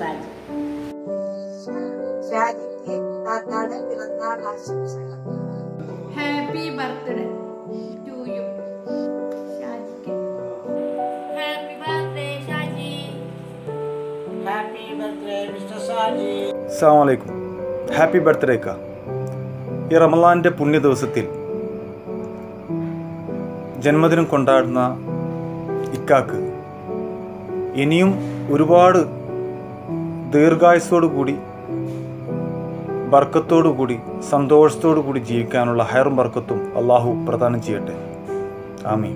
ഷാജി ഷാജിക്ക് താത്താടെ പിറന്നാൾ ആശംസകൾ ഹാപ്പി ബർത്ത്ഡേ ടു യു ഷാജിക്ക് happy birthday Shaji happy birthday mister Shaji അസ്സാമലൈക്കും ഹാപ്പി ബർത്ത്ഡേ അക്ക ഈ റമലാൻ്റെ പുണ്യ ദിവസത്തിൽ ജന്മദിനം കൊണ്ടാടുന്ന ഇക്കാക്ക് ഇനിയും ഒരുപാട് ദീർഘായുസോടു കൂടി ബർക്കത്തോടു കൂടി സന്തോഷത്തോടു കൂടി ജീവിക്കാനുള്ള ഹയറും ബർക്കത്തും അള്ളാഹു പ്രദാനം ചെയ്യട്ടെ ആമീൻ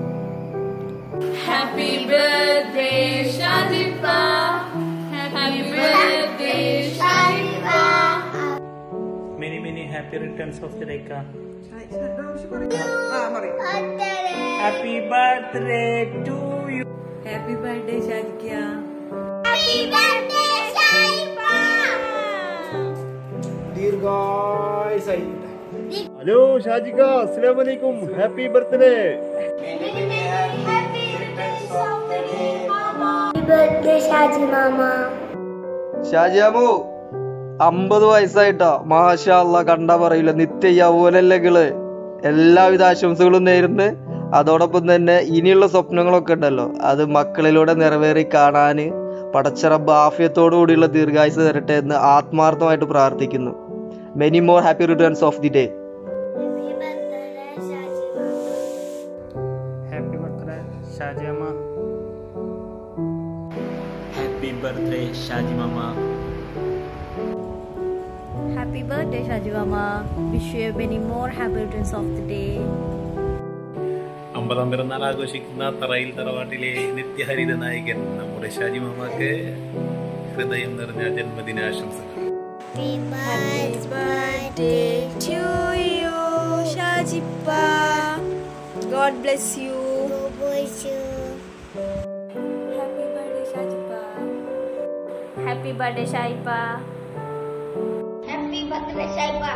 happy birthday Shajippa happy birthday Shajippa many many happy returns of the ഡേക്ക ആ പറയും happy birthday to you happy birthday Shajikka hello Shajika അസ്സലാം വലൈക്കും ഹാപ്പി ബർത്ത്ഡേ ഷാജിയാമു അമ്പത് വയസ്സായിട്ടാ മാഷാ അല്ല കണ്ടാ പറയില്ല നിത്യ യൗവനല്ലകള് എല്ലാവിധ ആശംസകളും നേരുന്നു അതോടൊപ്പം തന്നെ ഇനിയുള്ള സ്വപ്നങ്ങളൊക്കെ ഉണ്ടല്ലോ അത് മക്കളിലൂടെ നിറവേറി കാണാന് പടച്ചറബ് ആഫ്യത്തോടു കൂടിയുള്ള ദീർഘായുസ് തരട്ടെ എന്ന് ആത്മാർത്ഥമായിട്ട് പ്രാർത്ഥിക്കുന്നു many more happy returns of the day happy birthday Shaji അമ്മ ഹാപ്പി ബർത്ത്ഡേ ഷാജി മാമ Happy birthday, Shajivama. Wish you many more happy returns of the day. അമ്പതാം പിറന്നാൾ ആഘോഷിക്കുന്ന തറയിൽ തറവാട്ടിലെ നിത്യഹരിത നായകൻ നമ്മുടെ ഷാജി മാമാക്ക് ഹൃദയം നിറഞ്ഞ ജന്മദിനാശംസകൾ Happy birthday to you, Shajipa. God bless you. Happy birthday, Shajipa. Happy birthday, Shaipa. Happy birthday Shaiba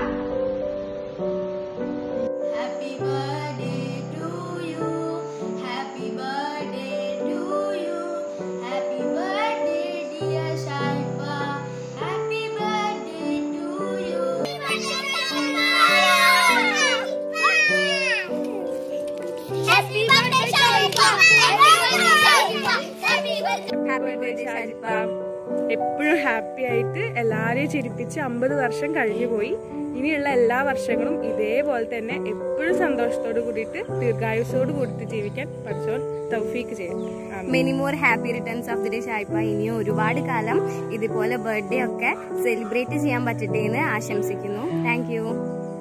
Happy birthday to you. Happy birthday to you. Happy birthday, dear Shaiba. Happy birthday to you. Happy birthday Shaiba happy birthday Shaiba എപ്പോഴും happy ആയിട്ട് എല്ലാവരെയും ചിരിപ്പിച്ച് അമ്പത് വർഷം കഴിഞ്ഞു പോയി ഇനിയുള്ള എല്ലാ വർഷങ്ങളും ഇതേപോലെ തന്നെ എപ്പോഴും സന്തോഷത്തോട് കൂടിയിട്ട് ദീർഘായുസോട് കൂടിയിട്ട് ജീവിക്കാൻ പഠിച്ചോൻ തൗഫീക്ക് ചെയ്യും ആമീൻ. Many more happy returns of the day Shaipa ഇനിയും ഒരുപാട് കാലം ഇതുപോലെ ബർത്ത്ഡേ ഒക്കെ സെലിബ്രേറ്റ് ചെയ്യാൻ പറ്റട്ടെ എന്ന് ആശംസിക്കുന്നു താങ്ക് യു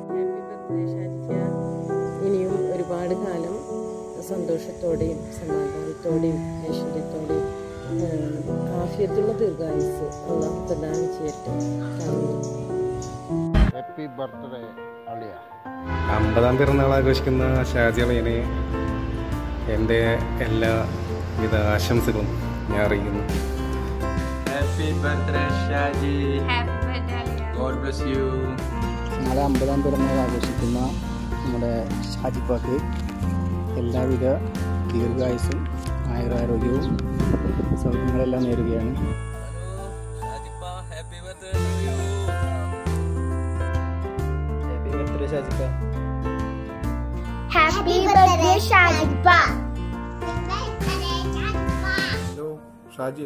ഇനിയും ഒരുപാട് കാലം സന്തോഷത്തോടെയും സമാധാനത്തോടെയും ഐശ്വര്യത്തോടെയും ആഫിയത്തുള്ള ദീർഘായുസ് അള്ളാഹു പ്രദാനം ചെയ്യട്ടെ ആമീൻ. ഹാപ്പി ബർത്ത്ഡേ അളിയ അമ്പതാം പിറന്നാൾ ആഘോഷിക്കുന്ന ഷാജി അളിയനെ എൻ്റെ എല്ലാവിധ ആശംസകളും ഞാൻ അറിയിക്കുന്നു happy birthday Shaji Happy birthday, Alia. God bless you നാളെ അമ്പതാം പിറന്നാൾ ആഘോഷിക്കുന്ന നമ്മുടെ ഷാജിപ്പാക്ക് എല്ലാവിധ ദീർഘായുസും ആയുരാരോഗ്യവും സൗകര്യങ്ങളെല്ലാം നേരുകയാണ് happy birthday Shajikka happy birthday Shaiba hello Shaji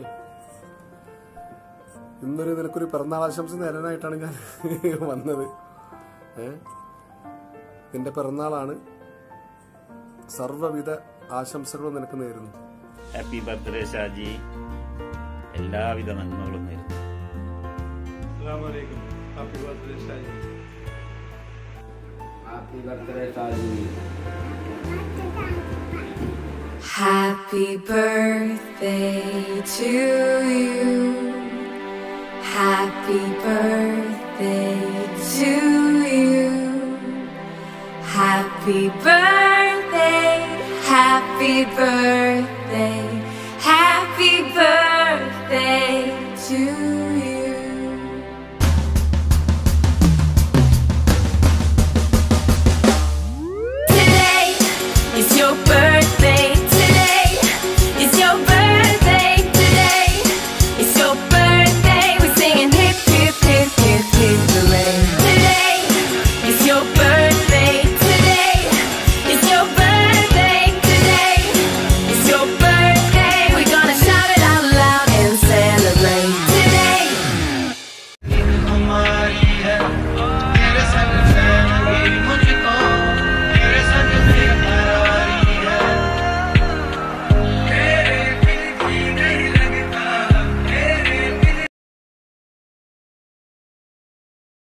ഇന്നൊരു നിനക്കൊരു പിറന്നാൾ ആശംസ നേരാനായിട്ടാണ് ഞാൻ വന്നത് ഏ നിന്റെ പിറന്നാളാണ് സർവ്വവിധ ആശംസകളും നിനക്ക് നേരുന്നു ഹാപ്പി ബർത്ത്ഡേ ഷാജി എല്ലാവിധ നന്മകളും നേരുന്നു happy birthday Shaji happy birthday Shaji Happy birthday to you. Happy birthday to you. Happy birthday, happy birthday.